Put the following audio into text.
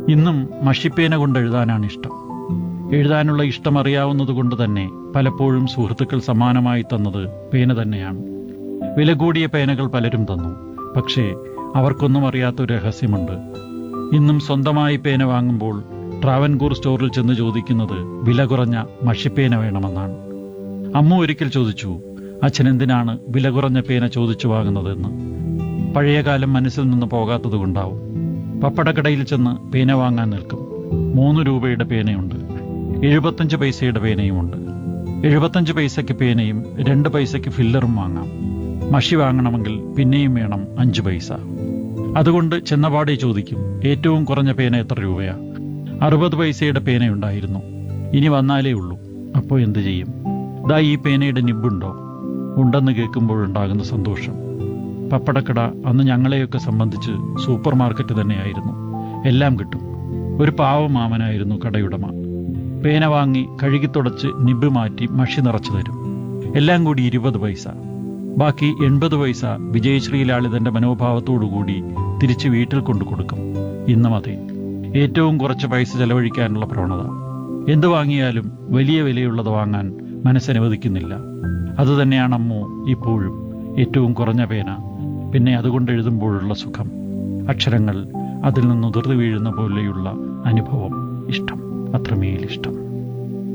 ഇന്നും മഷിപ്പേന കൊണ്ട് എഴുതാനാണ് ഇഷ്ടം എഴുതാനുള്ള ഇഷ്ടം അറിയാവുന്നത് കൊണ്ട് തന്നെ പലപ്പോഴും സുഹൃത്തുക്കൾ സമാനമായി തന്നത് പേന തന്നെയാണ് വില കൂടിയ പേനകൾ പലരും തന്നു പക്ഷേ അവർക്കൊന്നും അറിയാത്തൊരു രഹസ്യമുണ്ട് ഇന്നും സ്വന്തമായി പേന വാങ്ങുമ്പോൾ ട്രാവൻകൂർ സ്റ്റോറിൽ ചെന്ന് ചോദിക്കുന്നത് വില കുറഞ്ഞ മഷിപ്പേന വേണമെന്നാണ് അമ്മ ഒരിക്കൽ ചോദിച്ചു അച്ഛൻ എന്തിനാണ് വില കുറഞ്ഞ പേന ചോദിച്ചു വാങ്ങുന്നതെന്ന് പഴയകാലം മനസ്സിൽ നിന്ന് പോകാത്തതുകൊണ്ടാവും പപ്പടക്കടയിൽ ചെന്ന് പേന വാങ്ങാൻ നിൽക്കും മൂന്ന് രൂപയുടെ പേനയുണ്ട് എഴുപത്തഞ്ച് പൈസയുടെ പേനയുമുണ്ട് എഴുപത്തഞ്ച് പൈസയ്ക്ക് പേനയും രണ്ട് പൈസയ്ക്ക് ഫില്ലറും വാങ്ങാം മഷി വാങ്ങണമെങ്കിൽ പിന്നെയും വേണം അഞ്ച് പൈസ അതുകൊണ്ട് ചെന്നപാടെ ചോദിക്കും ഏറ്റവും കുറഞ്ഞ പേന എത്ര രൂപയാ അറുപത് പൈസയുടെ പേനയുണ്ടായിരുന്നു ഇനി വന്നാലേ ഉള്ളൂ അപ്പോൾ എന്ത് ചെയ്യും ദാ ഈ പേനയുടെ നിബുണ്ടോ ഉണ്ടെന്ന് കേൾക്കുമ്പോഴുണ്ടാകുന്ന സന്തോഷം പപ്പടക്കട അന്ന് ഞങ്ങളെയൊക്കെ സംബന്ധിച്ച് സൂപ്പർ മാർക്കറ്റ് തന്നെയായിരുന്നു എല്ലാം കിട്ടും ഒരു പാവ മാമനായിരുന്നു കടയുടമ പേന വാങ്ങി കഴുകിത്തുടച്ച് നിബ് മാറ്റി മഷി നിറച്ചു തരും എല്ലാം കൂടി ഇരുപത് പൈസ ബാക്കി എൺപത് പൈസ വിജയശ്രീലാളിതന്റെ മനോഭാവത്തോടുകൂടി തിരിച്ച് വീട്ടിൽ കൊണ്ടു കൊടുക്കും ഇന്നും അതെ ഏറ്റവും കുറച്ച് പൈസ ചെലവഴിക്കാനുള്ള പ്രവണത എന്ത് വാങ്ങിയാലും വലിയ വിലയുള്ളത് വാങ്ങാൻ മനസ്സനുവദിക്കുന്നില്ല അതുതന്നെയാണ് അമ്മു ഇപ്പോഴും ഏറ്റവും കുറഞ്ഞ പേന പിന്നെ അതുകൊണ്ട് എഴുതുമ്പോഴുള്ള സുഖം അക്ഷരങ്ങൾ അതിൽ നിന്ന് ഉതിർന്നു വീഴുന്ന പോലെയുള്ള അനുഭവം ഇഷ്ടം അത്രമേൽ ഇഷ്ടം